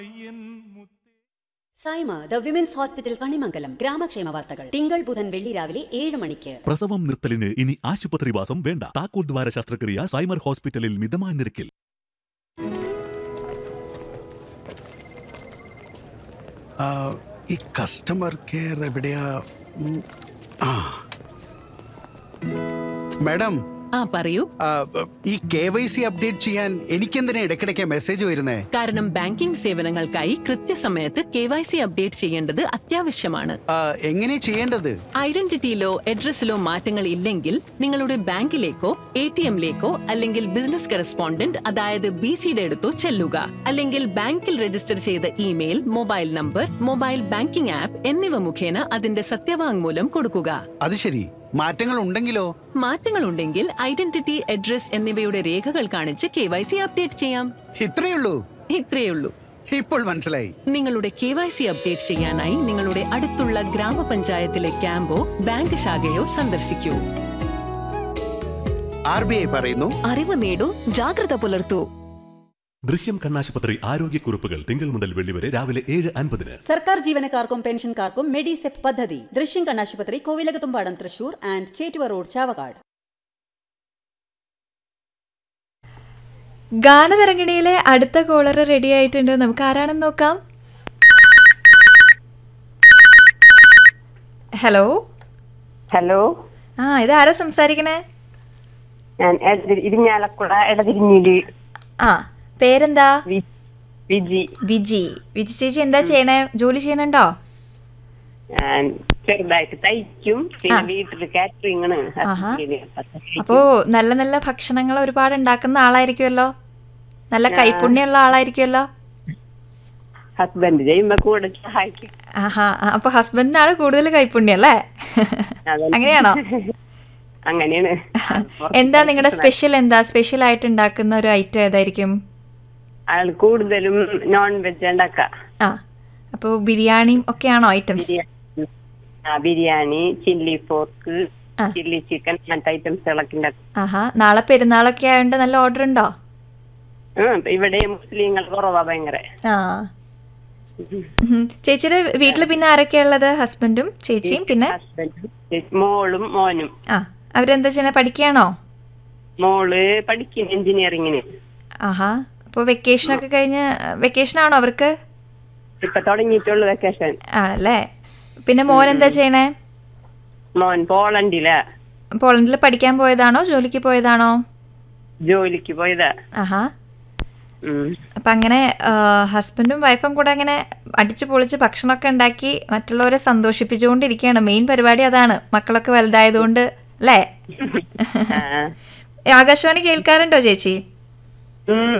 Saima the women's hospital Kanimangalam ഗ്രാമക്ഷേമ വാർത്തകൾ തിങ്കൾ ബുധൻ വെള്ളി രാവിലെ ഏഴ് മണിക്ക് പ്രസവം നിർത്തലിന് ഇനി ആശുപത്രിവാസം വേണ്ട താക്കോൽ ദ്വാര ശസ്ത്രക്രിയ സൈമർ ഹോസ്പിറ്റലിൽ മിതമായ നിരക്കിൽ ആ, ഈ കസ്റ്റമർ കെയർ എവിടെയാ ഉം, ആ മാഡം ആ പറയൂ ആ, ഈ കെ വൈ സി അപ്ഡേറ്റ് ചെയ്യാൻ എനിക്കെന്തിനാ ഇടയ്ക്കിടയ്ക്ക് മെസ്സേജ് വരുന്നേ കാരണം ബാങ്കിംഗ് സേവനങ്ങൾക്കായി കൃത്യസമയത്ത് കെ വൈ സി അപ്ഡേറ്റ് ചെയ്യേണ്ടത് അത്യാവശ്യമാണ് ആ, എങ്ങനെ ചെയ്യേണ്ടത് ഐഡന്റിറ്റിയിലോ അഡ്രസ്സിലോ മാറ്റങ്ങൾ ഇല്ലെങ്കിൽ നിങ്ങളുടെ ബാങ്കിലേക്കോ എ ടി എമ്മിലേക്കോ അല്ലെങ്കിൽ ബിസിനസ് കറസ്പോണ്ടന്റ് അതായത് ബി സിയുടെ അടുത്തോ ചെല്ലുക അല്ലെങ്കിൽ ബാങ്കിൽ രജിസ്റ്റർ ചെയ്ത email mobile number mobile banking app എന്നിവ മുഖേന അതിന്റെ സത്യവാങ്മൂലം കൊടുക്കുക അത് ശരി മാറ്റങ്ങൾ ഉണ്ടെങ്കിലോ മാറ്റങ്ങൾ ഉണ്ടെങ്കിൽ ഐഡന്റിറ്റി അഡ്രസ് എന്നിവയുടെ രേഖകൾ കാണിച്ച് കെ വൈ സി അപ്ഡേറ്റ് ചെയ്യാം ഇത്രയേ ഉള്ളൂ ഇത്രയുള്ളൂ ഇപ്പോൾ മനസ്സിലായി നിങ്ങളുടെ കെ വൈ സി അപ്ഡേറ്റ് ചെയ്യാനായി നിങ്ങളുടെ അടുത്തുള്ള ഗ്രാമപഞ്ചായത്തിലെ ക്യാമ്പോ ബാങ്ക് ശാഖയോ സന്ദർശിക്കൂ ആർ ബി ഐ പറയുന്നു അറിവ് നേടൂ ജാഗ്രത പുലർത്തൂ ദൃശ്യം കണ്ണാശുപത്രി ആരോഗ്യക്കുറിപ്പുകൾ തിങ്കൾ മുതൽ വെള്ളി വരെ രാവിലെ ഏഴ് അൻപതിന് സർക്കാർ ജീവനക്കാർക്കും പെൻഷൻകാർക്കും മെഡിസെപ് പദ്ധതി ദൃശ്യം കണ്ണാശുപത്രി കോവിലകത്തുംപാടം തൃശൂർ ആൻഡ് ചേറ്റുവ റോഡ് ചാവക്കാട് ഗാനതരംഗിണിയിലെ അടുത്ത കോളർ റെഡി ആയിട്ടുണ്ട് നമുക്ക് ആരാണെന്ന് നോക്കാം ഹലോ ഹലോ ആ ഇത് ആരാ സംസാരിക്കണേ ഞാൻ എടതിരി- ഇരിഞ്ഞാലക്കുട എടതിരിഞ്ഞില് ആ പേരെന്താ വി- വിജി വിജി വിജി ചേച്ചി എന്താ ചെയ്യണേ ജോലി ചെയ്യണുണ്ടോ ഞാൻ ചെറുതായിട്ട് തയ്ക്കും പിന്നെ ആ. വീട്ടില് കാറ്ററിംഗാണ് ആഹാ. അപ്പോ നല്ല നല്ല ഭക്ഷണങ്ങൾ ഒരുപാട് ഉണ്ടാക്കുന്ന ആളായിരിക്കുമല്ലോ നല്ല കൈപ്പുണ്യമുള്ള ആളായിരിക്കുമല്ലോ ഹസ്ബൻഡ് ചെയ്യുമ്പോ കൂടെ സഹായിക്കും ആഹാ ആ, അപ്പൊ ഹസ്ബൻഡിനാണ് കൂടുതൽ കൈപ്പുണ്യം അല്ലേ അതന്നെ. അങ്ങനെയാണോ അങ്ങനെയാണ് എന്താ നിങ്ങളുടെ സ്പെഷ്യൽ എന്താ സ്പെഷ്യൽ ആയിട്ട് ഉണ്ടാക്കുന്ന ഒരു ഐറ്റം ഏതായിരിക്കും അയാൾ കൂടുതലും നോൺ വെജ് ഉണ്ടാക്ക ആ അപ്പോൾ ബിരിയാണിയും ഒക്കെയാണോ ഐറ്റംസ് ബിരിയാണി ആ, ബിരിയാണി ചില്ലി പോർക്ക് ആ. ചില്ലി ചിക്കൻ അങ്ങനത്തെ ഐറ്റംസുകളൊക്കെ ഉണ്ടാക്കും ആഹാ നാളെ പെരുന്നാളൊക്കെ ആയതുകൊണ്ട് നല്ല ഓർഡർ ഉണ്ടോ ഉം, ഇവിടെ മുസ്ലിങ്ങൾ കുറവാ ഭയങ്കര ആ ഉം. ചേച്ചിയുടെ വീട്ടിൽ പിന്നെ ആരൊക്കെയാ ഉള്ളത് ഹസ്ബൻഡും ചേച്ചിയും പിന്നെ ഹസ്ബൻഡും മോളും മോനും ആ അവരെന്താ ചെയ്യണേ പഠിക്കുകയാണോ മോള് പഠിക്കും എഞ്ചിനീയറിങ്ങിന് ആഹാ അപ്പോൾ വെക്കേഷനൊക്കെ കഴിഞ്ഞ് വെക്കേഷൻ ആണോ അവർക്ക് ഇപ്പൊ തുടങ്ങിയിട്ടുള്ളു വെക്കേഷൻ ആണല്ലേ പിന്നെ മോൻ എന്താ ചെയ്യണേ മോൻ പോളണ്ടിലാ പോളണ്ടിൽ പഠിക്കാൻ പോയതാണോ ജോലിക്ക് പോയതാണോ ജോലിക്ക് പോയതാ ആഹാ ഉം. അപ്പം അങ്ങനെ ഹസ്ബൻഡും വൈഫും കൂടെ അങ്ങനെ അടിച്ചു പൊളിച്ച് ഭക്ഷണമൊക്കെ ഉണ്ടാക്കി മറ്റുള്ളവരെ സന്തോഷിപ്പിച്ചുകൊണ്ടിരിക്കുകയാണ് മെയിൻ പരിപാടി അതാണ് മക്കളൊക്കെ വലുതായതുകൊണ്ട് അല്ലേ ആ. ആകാശവാണി കേൾക്കാറുണ്ടോ ചേച്ചി ഉം.